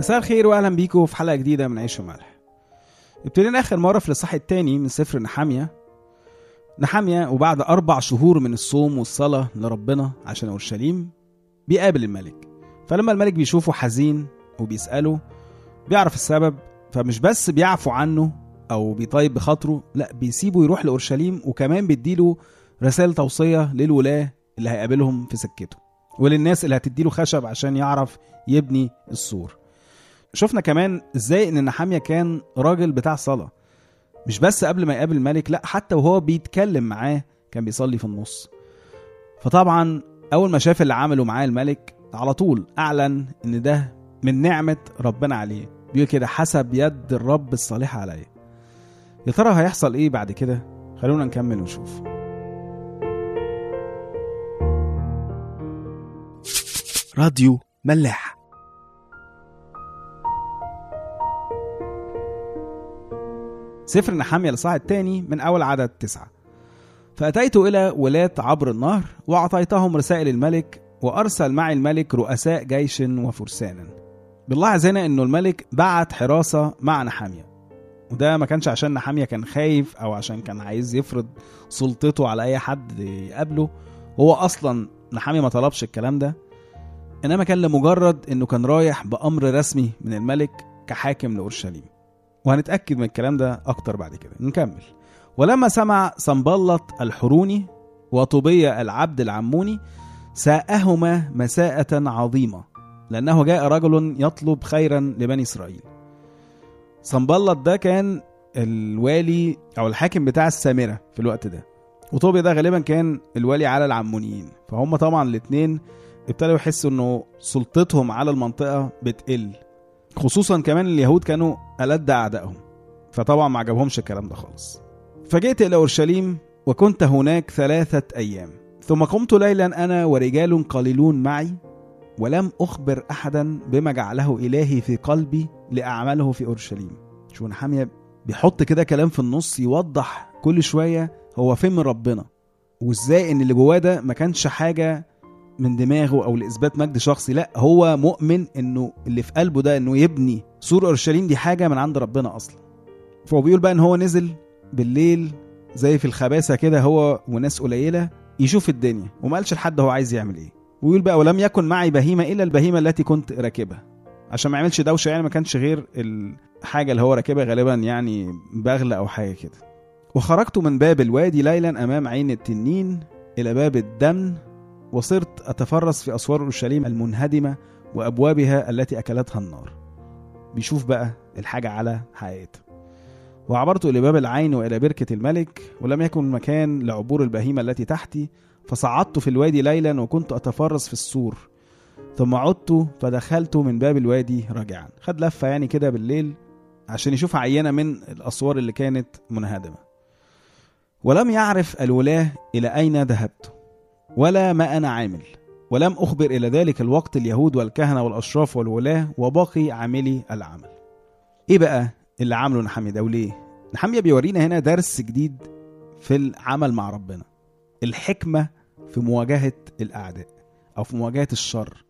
مساء الخير واهلا بيكم في حلقه جديده من عيش وملح ابتدينا اخر مره في الاصحاح الثاني من سفر نحاميه نحاميه وبعد اربع شهور من الصوم والصلاه لربنا عشان اورشليم بيقابل الملك فلما الملك بيشوفه حزين وبيساله بيعرف السبب فمش بس بيعفو عنه او بيطيب بخاطره لا بيسيبه يروح لاورشليم وكمان بيديله رسائل توصيه للولاه اللي هيقابلهم في سكته وللناس اللي هتديله خشب عشان يعرف يبني السور شفنا كمان ازاي ان نحامية كان راجل بتاع صلاة مش بس قبل ما يقابل الملك لا حتى وهو بيتكلم معاه كان بيصلي في النص فطبعا اول ما شاف اللي عمله معاه الملك على طول اعلن ان ده من نعمة ربنا عليه بيقول كده حسب يد الرب الصالحة عليا يا ترى هيحصل ايه بعد كده خلونا نكمل ونشوف راديو ملاح سفر نحمية الإصحاح الثاني من أول عدد تسعة فأتيت إلى ولاة عبر النهر وأعطيتهم رسائل الملك وأرسل معي الملك رؤساء جيش وفرسانا بنلاحظ هنا إنه الملك بعت حراسة مع نحامية وده ما كانش عشان نحامية كان خايف أو عشان كان عايز يفرض سلطته على أي حد يقابله هو أصلا نحامية ما طلبش الكلام ده إنما كان لمجرد إنه كان رايح بأمر رسمي من الملك كحاكم لأورشليم وهنتأكد من الكلام ده أكتر بعد كده نكمل ولما سمع سنبلط الحروني وطوبية العبد العموني ساءهما مساءة عظيمة لأنه جاء رجل يطلب خيرا لبني إسرائيل سنبلط ده كان الوالي أو الحاكم بتاع السامرة في الوقت ده وطوبيا ده غالبا كان الوالي على العمونيين فهم طبعا الاتنين ابتدوا يحسوا انه سلطتهم على المنطقة بتقل خصوصا كمان اليهود كانوا ألد أعدائهم فطبعا ما عجبهمش الكلام ده خالص فجئت إلى أورشليم وكنت هناك ثلاثة أيام ثم قمت ليلا أنا ورجال قليلون معي ولم أخبر أحدا بما جعله إلهي في قلبي لأعمله في أورشليم شو نحامية بيحط كده كلام في النص يوضح كل شوية هو فين من ربنا وازاي ان اللي جواه ده ما كانش حاجة من دماغه او لاثبات مجد شخصي لا هو مؤمن انه اللي في قلبه ده انه يبني سور اورشليم دي حاجه من عند ربنا اصلا فهو بيقول بقى ان هو نزل بالليل زي في الخباثه كده هو وناس قليله يشوف الدنيا وما قالش لحد هو عايز يعمل ايه ويقول بقى ولم يكن معي بهيمه الا البهيمه التي كنت راكبها عشان ما يعملش دوشه يعني ما كانش غير الحاجه اللي هو راكبها غالبا يعني بغله او حاجه كده وخرجت من باب الوادي ليلا امام عين التنين الى باب الدمن وصرت أتفرس في أسوار أورشليم المنهدمة وأبوابها التي أكلتها النار بيشوف بقى الحاجة على حقيقتها وعبرت إلى باب العين وإلى بركة الملك ولم يكن مكان لعبور البهيمة التي تحتي فصعدت في الوادي ليلا وكنت أتفرس في السور ثم عدت فدخلت من باب الوادي راجعا خد لفة يعني كده بالليل عشان يشوف عينة من الأسوار اللي كانت منهدمة ولم يعرف الولاة إلى أين ذهبت ولا ما أنا عامل ولم أخبر إلى ذلك الوقت اليهود والكهنة والأشراف والولاة وباقي عاملي العمل إيه بقى اللي عمله نحمية ده وليه؟ نحمية بيورينا هنا درس جديد في العمل مع ربنا الحكمة في مواجهة الأعداء أو في مواجهة الشر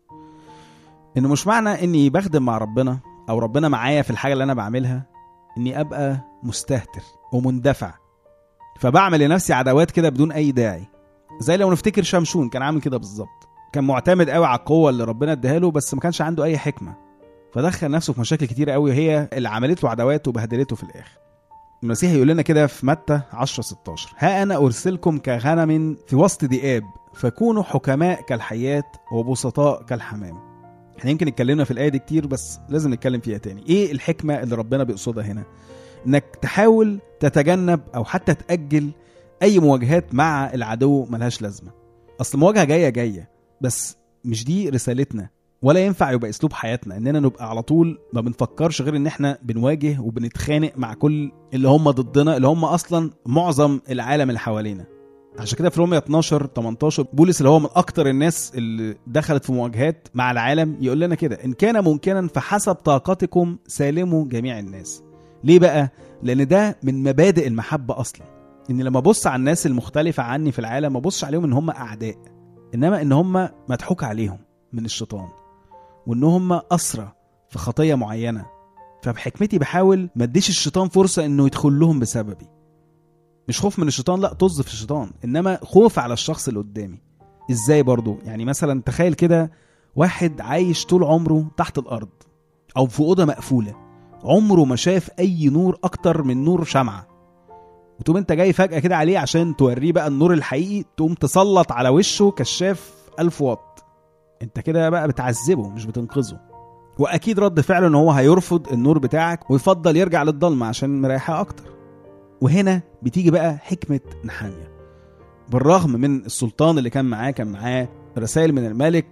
إنه مش معنى إني بخدم مع ربنا أو ربنا معايا في الحاجة اللي أنا بعملها إني أبقى مستهتر ومندفع فبعمل لنفسي عداوات كده بدون أي داعي زي لو نفتكر شمشون كان عامل كده بالظبط كان معتمد قوي على القوه اللي ربنا اداها له بس ما كانش عنده اي حكمه فدخل نفسه في مشاكل كتير قوي هي اللي عملت له عداوات وبهدلته في الاخر المسيح يقول لنا كده في متى 10 16 ها انا ارسلكم كغنم في وسط ذئاب فكونوا حكماء كالحيات وبسطاء كالحمام احنا يمكن اتكلمنا في الايه دي كتير بس لازم نتكلم فيها تاني ايه الحكمه اللي ربنا بيقصدها هنا انك تحاول تتجنب او حتى تاجل اي مواجهات مع العدو ملهاش لازمه اصل مواجهه جايه جايه بس مش دي رسالتنا ولا ينفع يبقى اسلوب حياتنا اننا نبقى على طول ما بنفكرش غير ان احنا بنواجه وبنتخانق مع كل اللي هم ضدنا اللي هم اصلا معظم العالم اللي حوالينا عشان كده في رومية 12 18 بولس اللي هو من اكتر الناس اللي دخلت في مواجهات مع العالم يقول لنا كده ان كان ممكنا فحسب طاقتكم سالموا جميع الناس ليه بقى لان ده من مبادئ المحبه اصلا ان لما ابص على الناس المختلفه عني في العالم ما ابصش عليهم ان هم اعداء انما ان هم مضحوك عليهم من الشيطان وان هم اسرى في خطيه معينه فبحكمتي بحاول ما اديش الشيطان فرصه انه يدخل لهم بسببي مش خوف من الشيطان لا طز في الشيطان انما خوف على الشخص اللي قدامي ازاي برضو يعني مثلا تخيل كده واحد عايش طول عمره تحت الارض او في اوضه مقفوله عمره ما شاف اي نور اكتر من نور شمعه وتقوم انت جاي فجاه كده عليه عشان توريه بقى النور الحقيقي تقوم تسلط على وشه كشاف 1000 واط انت كده بقى بتعذبه مش بتنقذه واكيد رد فعله ان هو هيرفض النور بتاعك ويفضل يرجع للضلمه عشان مريحاه اكتر وهنا بتيجي بقى حكمه نحاميه بالرغم من السلطان اللي كان معاه كان معاه رسائل من الملك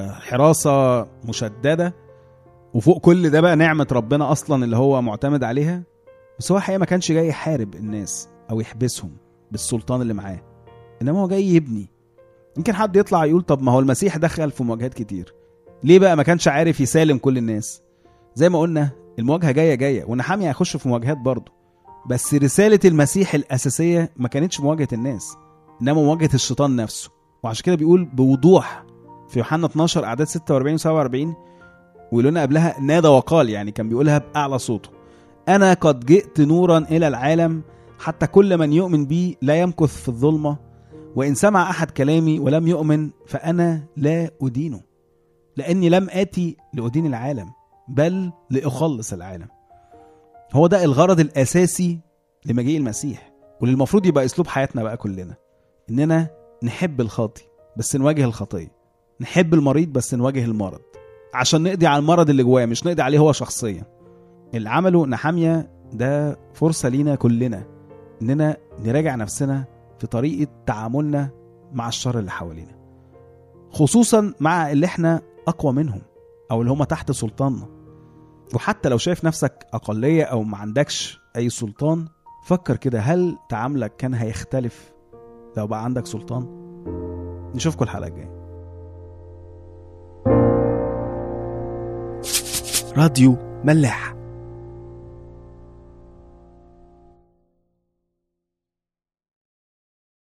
وحراسه مشدده وفوق كل ده بقى نعمه ربنا اصلا اللي هو معتمد عليها بس هو الحقيقه ما كانش جاي يحارب الناس او يحبسهم بالسلطان اللي معاه انما هو جاي يبني يمكن حد يطلع يقول طب ما هو المسيح دخل في مواجهات كتير ليه بقى ما كانش عارف يسالم كل الناس زي ما قلنا المواجهه جايه جايه ونحامي هيخش في مواجهات برضه بس رساله المسيح الاساسيه ما كانتش مواجهه الناس انما مواجهه الشيطان نفسه وعشان كده بيقول بوضوح في يوحنا 12 اعداد 46 و 47 ويقول لنا قبلها نادى وقال يعني كان بيقولها باعلى صوته انا قد جئت نورا الى العالم حتى كل من يؤمن بي لا يمكث في الظلمه وان سمع احد كلامي ولم يؤمن فانا لا ادينه لاني لم اتي لادين العالم بل لاخلص العالم هو ده الغرض الاساسي لمجيء المسيح واللي المفروض يبقى اسلوب حياتنا بقى كلنا اننا نحب الخاطي بس نواجه الخطيه نحب المريض بس نواجه المرض عشان نقضي على المرض اللي جواه مش نقضي عليه هو شخصيا اللي عمله نحامية ده فرصة لينا كلنا اننا نراجع نفسنا في طريقة تعاملنا مع الشر اللي حوالينا خصوصا مع اللي احنا اقوى منهم او اللي هم تحت سلطاننا وحتى لو شايف نفسك اقلية او ما عندكش اي سلطان فكر كده هل تعاملك كان هيختلف لو بقى عندك سلطان نشوفكم الحلقة الجاية راديو ملاح